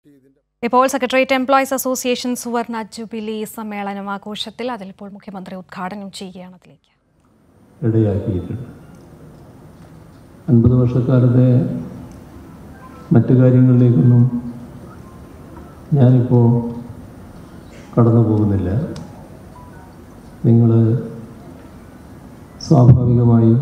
ഇപ്പോൾ secretariat employees association സുവർണ jubilee സമ്മേളനം ആഘോഷത്തിൽ അതിലിപ്പോൾ മുഖ്യമന്ത്രി ഉദ്ഘാടനം ചെയ്യുകയാണ് അതിലേക്ക് ഇടയാക്കിയിട്ടുണ്ട് അൻപത് വർഷക്കാലത്തെ മറ്റു കാര്യങ്ങളിലേക്കൊന്നും ഞാനിപ്പോൾ കടന്നു പോകുന്നില്ല നിങ്ങൾ സ്വാഭാവികമായും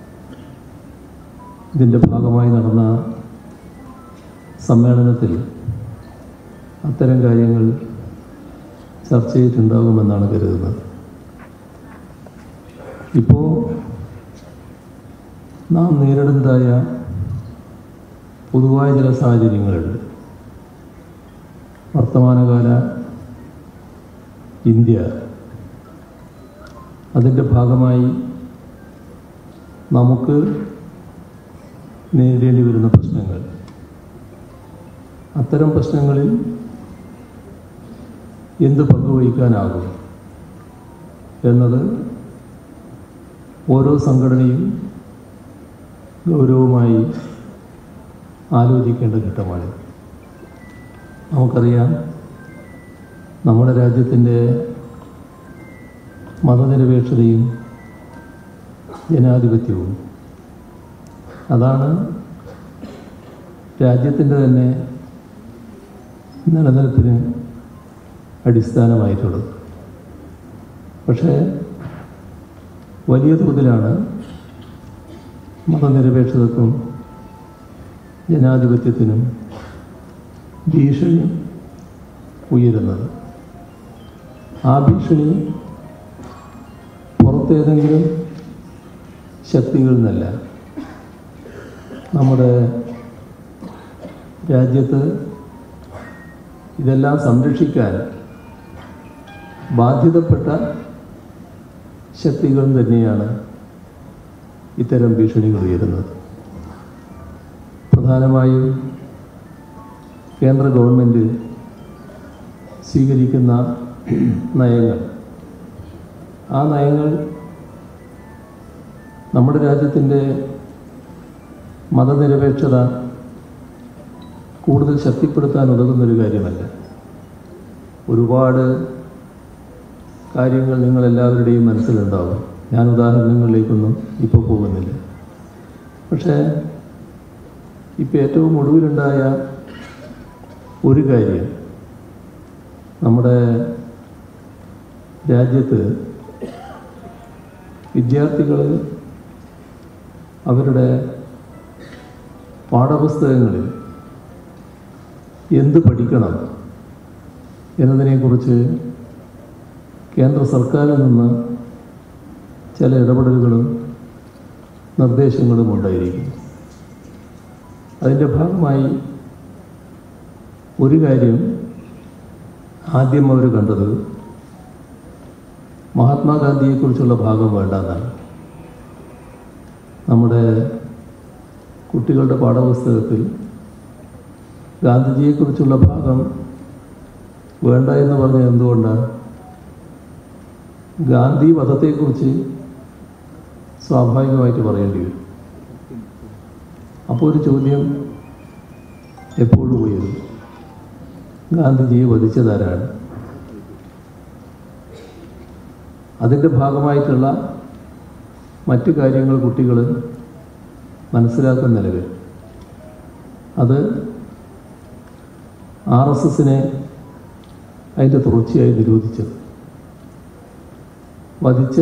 ഇതിൻ്റെ ഭാഗമായി നടന്ന സമ്മേളനത്തിൽ അത്തരം കാര്യങ്ങൾ ചർച്ച ചെയ്തിട്ടുണ്ടാകുമെന്നാണ് കരുതുന്നത് ഇപ്പോൾ നാം നേരിടുന്നതായ പൊതുവായ ചില സാഹചര്യങ്ങളുണ്ട് വർത്തമാനകാല ഇന്ത്യ അതിൻ്റെ ഭാഗമായി നമുക്ക് നേരിടേണ്ടി വരുന്ന പ്രശ്നങ്ങൾ അത്തരം പ്രശ്നങ്ങളിൽ എന്ത് പങ്കുവഹിക്കാനാകും എന്നത് ഓരോ സംഘടനയും ഗൗരവമായി ആലോചിക്കേണ്ട ഘട്ടമാണ് നമുക്കറിയാം നമ്മുടെ രാജ്യത്തിൻ്റെ മതനിരപേക്ഷതയും ജനാധിപത്യവും അതാണ് രാജ്യത്തിൻ്റെ തന്നെ നിലനിൽപ്പിന് അടിസ്ഥാനമായിട്ടുള്ളത് പക്ഷേ വലിയ തോതിലാണ് മതനിരപേക്ഷതക്കും ജനാധിപത്യത്തിനും ഭീഷണി ഉയരുന്നത് ആ ഭീഷണി പുറത്തേതെങ്കിലും ശക്തികളിൽ നിന്നല്ല നമ്മുടെ രാജ്യത്ത് ഇതെല്ലാം സംരക്ഷിക്കാൻ ബാധ്യതപ്പെട്ട ശക്തികൾ തന്നെയാണ് ഇത്തരം ഭീഷണികൾ ഉയരുന്നത് പ്രധാനമായും കേന്ദ്ര ഗവൺമെൻറ് സ്വീകരിക്കുന്ന നയങ്ങൾ ആ നയങ്ങൾ നമ്മുടെ രാജ്യത്തിൻ്റെ മതനിരപേക്ഷത കൂടുതൽ ശക്തിപ്പെടുത്താൻ ഉതകുന്നൊരു കാര്യമല്ല ഒരുപാട് കാര്യങ്ങൾ നിങ്ങളെല്ലാവരുടെയും മനസ്സിലുണ്ടാവും ഞാൻ ഉദാഹരണങ്ങളിലേക്കൊന്നും ഇപ്പോൾ പോകുന്നില്ല പക്ഷേ ഇപ്പോൾ ഏറ്റവും ഒടുവിലുണ്ടായ ഒരു കാര്യം നമ്മുടെ രാജ്യത്ത് വിദ്യാർത്ഥികൾ അവരുടെ പാഠപുസ്തകങ്ങളിൽ എന്ത് പഠിക്കണം എന്നതിനെക്കുറിച്ച് കേന്ദ്ര സർക്കാരിൽ നിന്ന് ചില ഇടപെടലുകളും നിർദ്ദേശങ്ങളും ഉണ്ടായിരിക്കും അതിൻ്റെ ഭാഗമായി ഒരു കാര്യം ആദ്യം അവർ കണ്ടത് മഹാത്മാഗാന്ധിയെക്കുറിച്ചുള്ള ഭാഗം വേണ്ടെന്നാണ് നമ്മുടെ കുട്ടികളുടെ പാഠപുസ്തകത്തിൽ ഗാന്ധിജിയെക്കുറിച്ചുള്ള ഭാഗം വേണ്ട എന്ന് പറഞ്ഞത് എന്തുകൊണ്ടാണ് ഗാന്ധി വധത്തെക്കുറിച്ച് സ്വാഭാവികമായിട്ട് പറയേണ്ടി വരും അപ്പോൾ ഒരു ചോദ്യം എപ്പോഴും ഉയരും ഗാന്ധിജിയെ വധിച്ചതാരാണ് അതിൻ്റെ ഭാഗമായിട്ടുള്ള മറ്റു കാര്യങ്ങൾ കുട്ടികൾ മനസ്സിലാക്കുന്ന നിലവിൽ അത് ആർ എസ് എസിനെ അതിൻ്റെ തുടർച്ചയായി നിരോധിച്ചത് വധിച്ച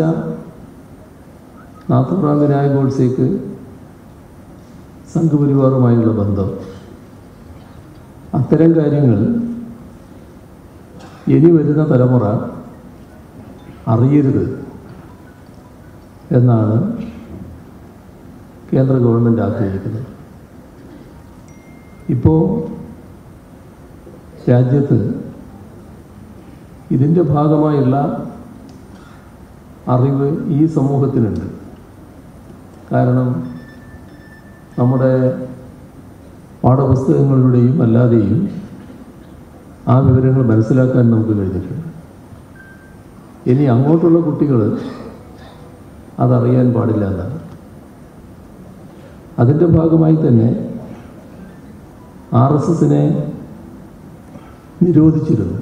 നാഥുറാം വിനായക ഗോഡ്സേക്ക് സംഘപരിവാറുമായുള്ള ബന്ധം അത്തരം കാര്യങ്ങൾ ഇനി വരുന്ന തലമുറ അറിയരുത് എന്നാണ് കേന്ദ്ര ഗവൺമെൻറ് ആഗ്രഹിക്കുന്നത് ഇപ്പോൾ രാജ്യത്ത് ഇതിൻ്റെ ഭാഗമായുള്ള അറിവ് ഈ സമൂഹത്തിനുണ്ട് കാരണം നമ്മുടെ പാഠപുസ്തകങ്ങളിലൂടെയും അല്ലാതെയും ആ വിവരങ്ങൾ മനസ്സിലാക്കാൻ നമുക്ക് കഴിഞ്ഞിട്ടുണ്ട് ഇനി അങ്ങോട്ടുള്ള കുട്ടികൾ അതറിയാൻ പാടില്ല എന്നാണ് അതിൻ്റെ ഭാഗമായി തന്നെ ആർ എസ് എസിനെ നിരോധിച്ചിരുന്നു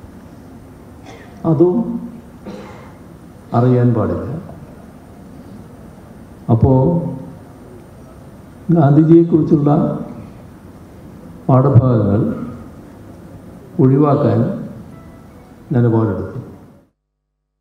അതും അറിയാൻ പാടില്ല അപ്പോൾ ഗാന്ധിജിയെക്കുറിച്ചുള്ള പാഠഭാഗങ്ങൾ ഒഴിവാക്കാൻ നിലപാടെടുത്തു